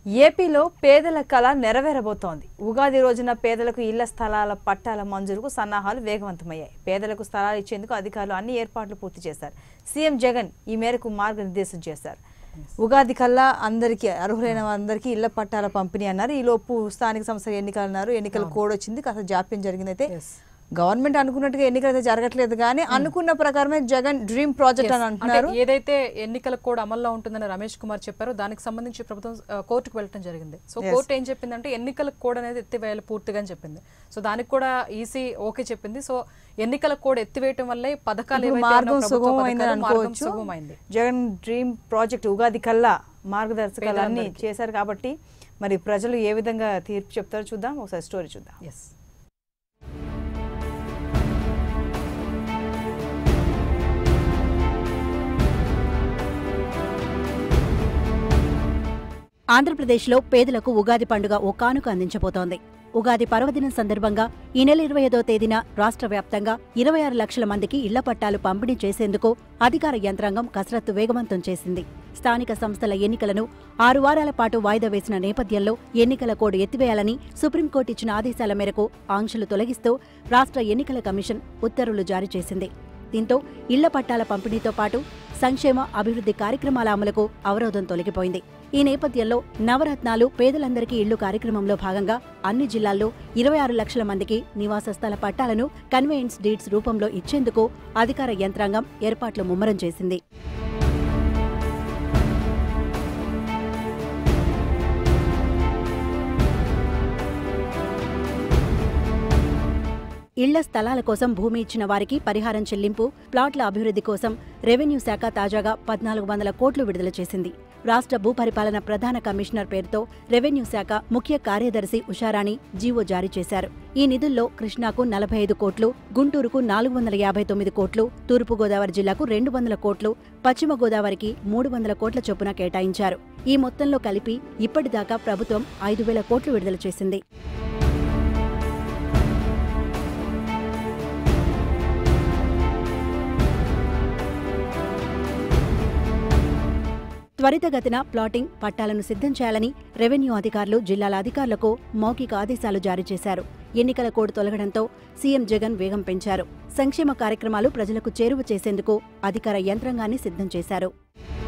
ఏపీలో పేదల కళ నెరవేరబోతోంది ఉగాది రోజున పేదలకు ఇళ్ల స్థలాల పట్టాల మంజూరుకు సన్నాహాలు వేగవంతమయ్యాయి పేదలకు స్థలాలు ఇచ్చేందుకు అధికారులు అన్ని ఏర్పాట్లు పూర్తి చేశారు సీఎం జగన్ ఈ మేరకు మార్గనిర్దేశం చేశారు ఉగాది కల్లా అందరికీ అర్హులైన అందరికీ ఇళ్ల పట్టాల పంపిణీ అన్నారు ఈ లోపు స్థానిక సంస్థల ఎన్నికలు అన్నారు ఎన్నికల కోడ్ వచ్చింది కాస్త జాప్యం జరిగిందైతే గవర్నమెంట్ అనుకున్నట్టుగా ఎన్నికలు అయితే జరగట్లేదు కానీ అనుకున్న ప్రకారమే జగన్ డ్రీమ్ ప్రాజెక్ట్ అని అంటే అంటున్నారు ఏదైతే ఎన్నికల కోడ్ అమల్లో ఉంటుందని రమేష్ కుమార్ చెప్పారో దానికి సంబంధించి ప్రభుత్వం ఆ, కోర్టుకు వెళ్ళటం జరిగింది సో కోర్టు ఏం చెప్పిందంటే ఎన్నికల కోడ్ అనేది ఎత్తివేయాలి పూర్తిగా అని చెప్పింది సో దానికి కూడా ఈసీ ఓకే చెప్పింది సో ఎన్నికల కోడ్ ఎత్తివేయటం వల్లే పథకాలు ఇప్పుడు ఏవైతే మార్గం ఉన్నాయో ప్రభుత్వ సుగమమైందని పథకాలు మార్గం అనుకోవచ్చు సుగమమైంది జగన్ డ్రీమ్ ప్రాజెక్ట్ ఉగాది కల్లా మార్గదర్శకాలన్నీ చేశారు కాబట్టి మరి ప్రజలు ఏ విధంగా తీర్పు చెప్తారో చూద్దాం ఒకసారి స్టోరీ చూద్దాం ఎస్ ఆంధ్రప్రదేశ్లో పేదలకు ఉగాది పండుగ ఓ కానుక అందించబోతోంది ఉగాది పర్వదినం సందర్భంగా ఈ నెల ఇరవై ఐదో తేదీన రాష్ట్ర వ్యాప్తంగా ఇరవై ఆరు లక్షల మందికి ఇళ్ల పట్టాలు పంపిణీ చేసేందుకు అధికార యంత్రాంగం కసరత్తు వేగవంతం చేసింది స్థానిక సంస్థల ఎన్నికలను ఆరు వారాల పాటు వాయిదా వేసిన నేపథ్యంలో ఎన్నికల కోడ్ ఎత్తివేయాలని సుప్రీంకోర్టు ఇచ్చిన ఆదేశాల మేరకు ఆంక్షలు తొలగిస్తూ రాష్ట్ర ఎన్నికల కమిషన్ ఉత్తర్వులు జారీ చేసింది దీంతో ఇళ్ల పట్టాల పంపిణీతో పాటు సంక్షేమ అభివృద్ధి కార్యక్రమాల అమలుకు అవరోధం తొలగిపోయింది ఈ నేపథ్యంలో నవరత్నాలు పేదలందరికీ ఇళ్లు కార్యక్రమంలో భాగంగా అన్ని జిల్లాల్లో ఇరవై ఆరు లక్షల మందికి నివాస స్థల పట్టాలను కన్వేయన్స్ డీడ్స్ రూపంలో ఇచ్చేందుకు అధికార యంత్రాంగం ఏర్పాట్లు ముమ్మరం చేసింది ఇళ్ల స్థలాల కోసం భూమి ఇచ్చిన వారికి పరిహారం చెల్లింపు ప్లాట్ల అభివృద్ధి కోసం రెవెన్యూ శాఖ తాజాగా పద్నాలుగు వందల కోట్లు విడుదల చేసింది రాష్ట్ర భూపరిపాలన ప్రధాన కమిషనర్ పేరుతో రెవెన్యూ శాఖ ముఖ్య కార్యదర్శి ఉషారాణి జీవో జారీ చేశారు ఈ నిధుల్లో కృష్ణాకు నలభై ఐదు కోట్లు గుంటూరుకు నాలుగు వందల యాభై తొమ్మిది కోట్లు తూర్పుగోదావరి జిల్లాకు రెండు వందల కోట్లు పశ్చిమ గోదావరికి మూడు వందల కోట్ల చొప్పున కేటాయించారు ఈ మొత్తంలో కలిపి ఇప్పటిదాకా ప్రభుత్వం ఐదు వేల కోట్లు విడుదల చేసింది త్వరితగతిన ప్లాటింగ్ పట్టాలను సిద్ధం చేయాలని రెవెన్యూ అధికారులు జిల్లాల అధికారులకు మౌఖిక ఆదేశాలు జారీ చేశారు ఎన్నికల కోడ్ తొలగడంతో సీఎం జగన్ వేగం పెంచారు సంక్షేమ కార్యక్రమాలు ప్రజలకు చేరువ చేసేందుకు అధికార యంత్రాంగాన్ని సిద్ధం చేశారు